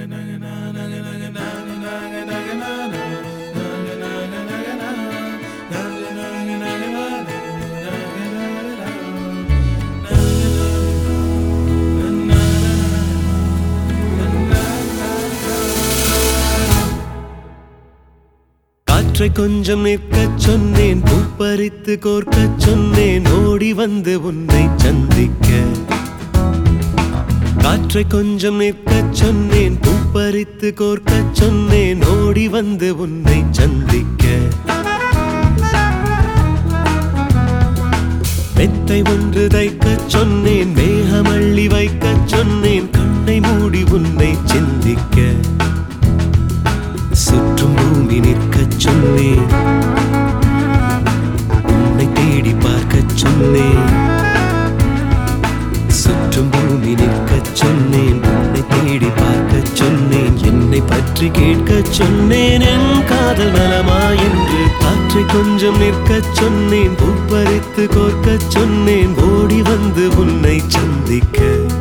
காற்றை கொஞ்சம் நிற்கச் சொன்னேன் பூப்பறித்து கோர்க்கச் சொன்னேன் ஓடி வந்து உன்னை சந்திக்க காற்றை கொஞ்சம் நிற்கச் சொன்னேன் பூப்பறித்து கோர்க்கச் சொன்னேன் ஓடி வந்து உன்னை சந்திக்க மெத்தை ஒன்று தைக்கச் சொன்னேன் மேகமள்ளி வைக்கச் சொன்னேன் கண்ணை மூடி உன்னை சிந்திக்க சுற்றும் பூமி நிற்கச் சொன்னேன் உன்னை தேடி பார்க்கச் சொன்னேன் சுற்றும் பூமி நிற்கச் சொன்னேன் உன்னை தேடி பார்க்கச் சொன்னேன் என்னை பற்றி கேட்கச் சொன்னேன் என் காதல் நலமா என்று காற்றை கொஞ்சம் நிற்கச் சொன்னேன் பூப்பறித்து கோர்க்கச் சொன்னேன் ஓடி வந்து உன்னை சந்திக்க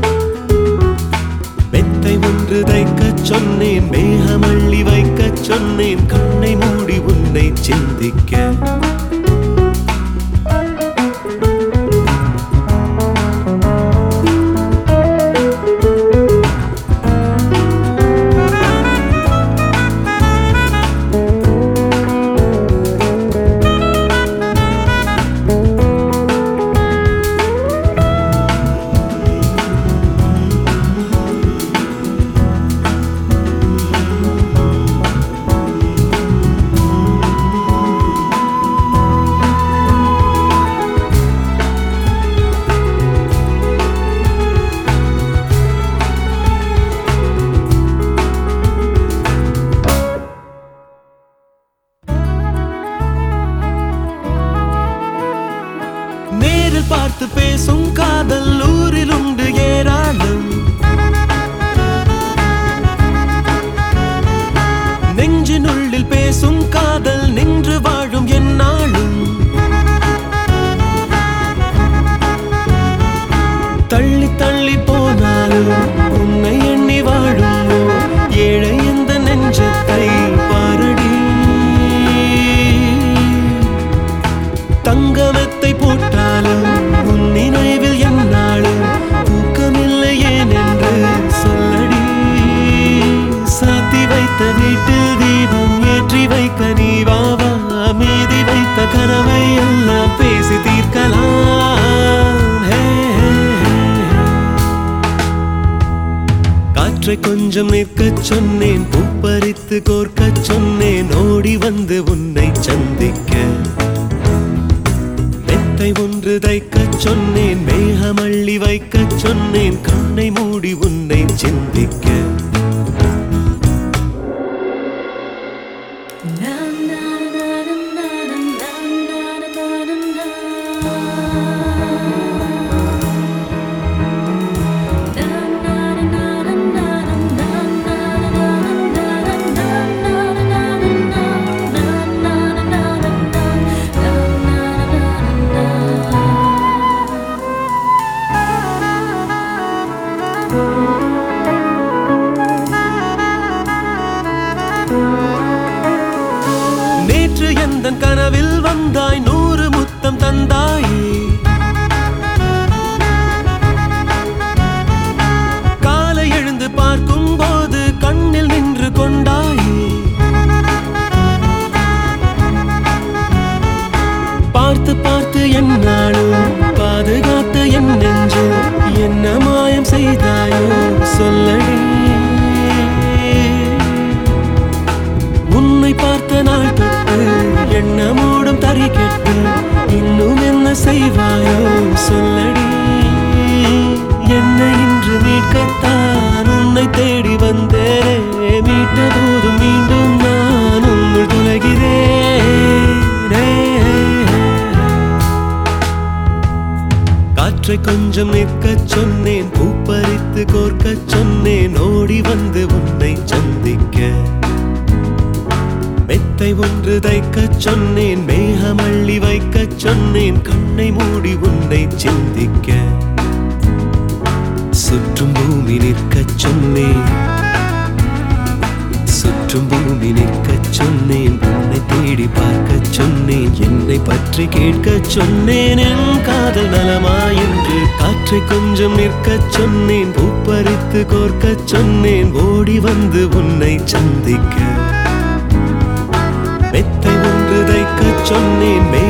மெத்தை ஒன்று தைக்கச் சொன்னேன் மேகமள்ளி வைக்கச் சொன்னேன் கண்ணை மூடி உன்னை சிந்திக்க நேரில் பார்த்து பேசும் காதல் ஊரில் உண்டு ஏராளம் நெஞ்சினுள்ளில் பேசும் காதல் நின்று வாழும் என்னாலும் தள்ளி தள்ளி போனாலும் உன்னை எண்ணி வாழும் ஏழை இந்த நெஞ்சத்தை பாரடி தங்கமத்தை போட்டாலும் உன் நினைவில் என்னாலும் தூக்கமில்லை ஏன் என்று சொல்லடி சாத்தி வைத்த வீட்டில் தீபம் ஏற்றி வைக்க நீ வாவா மீதி வைத்த கனவை எல்லாம் பேசி தீர்க்கலாம் ஹே, ஹே, ஹே. காற்றை கொஞ்சம் நிற்கச் சொன்னேன் பூப்பறித்து கோர்க்கச் சொன்னேன் ஓடி வந்து உன்னை சந்திக்க மெத்தை ஒன்று தைக்கச் சொன்னேன் மேகமள்ளி வைக்கச் சொன்னேன் கண்ணை மூடி உன்னை சிந்திக்க நேற்று எந்தன் கனவில் வந்தாய் நூறு முத்தம் தந்தாயே காலை எழுந்து பார்க்கும் போது கண்ணில் நின்று கொண்டாயே பார்த்து பார்த்து என்னாலும் பாதுகாத்து என் நெஞ்சு என்ன மாயம் செய்தாயோ சொல்லடி உன்னை பார்த்த நாள் தொட்டு எண்ணமோடும் தறி கெட்டு இன்னும் என்ன செய்வாயோ சொல்லடி என்னை இன்று மீட்கத்தான் உன்னை தேடி வந்தேனே மீட்ட போதும் மீண்டும் நான் உன்னுள் துளைகிறேனே காற்றை கொஞ்சம் நிற்கச் சொன்னேன் பூப்பறித்து கோர்க்கச் சொன்னேன் ஓடி வந்து உன்னை சந்திக்க மெத்தை ஒன்று தைக்கச் சொன்னேன் மேகமள்ளி வைக்கச் சொன்னேன் கண்ணை மூடி உன்னை சிந்திக்க சுற்றும் பூமி நிற்கச் சொன்னேன் மற்றும் பூமி நிற்கச் சொன்னேன் உன்னை தேடி பார்க்கச் சொன்னேன் என்னை பற்றி கேட்கச் சொன்னேன் என் காதல் நலமா என்று காற்றை கொஞ்சம் நிற்கச் சொன்னேன் பூப்பறித்து கோர்க்கச் சொன்னேன் ஓடி வந்து உன்னை சந்திக்க மெத்தை ஒன்று தைக்கச் சொன்னேன்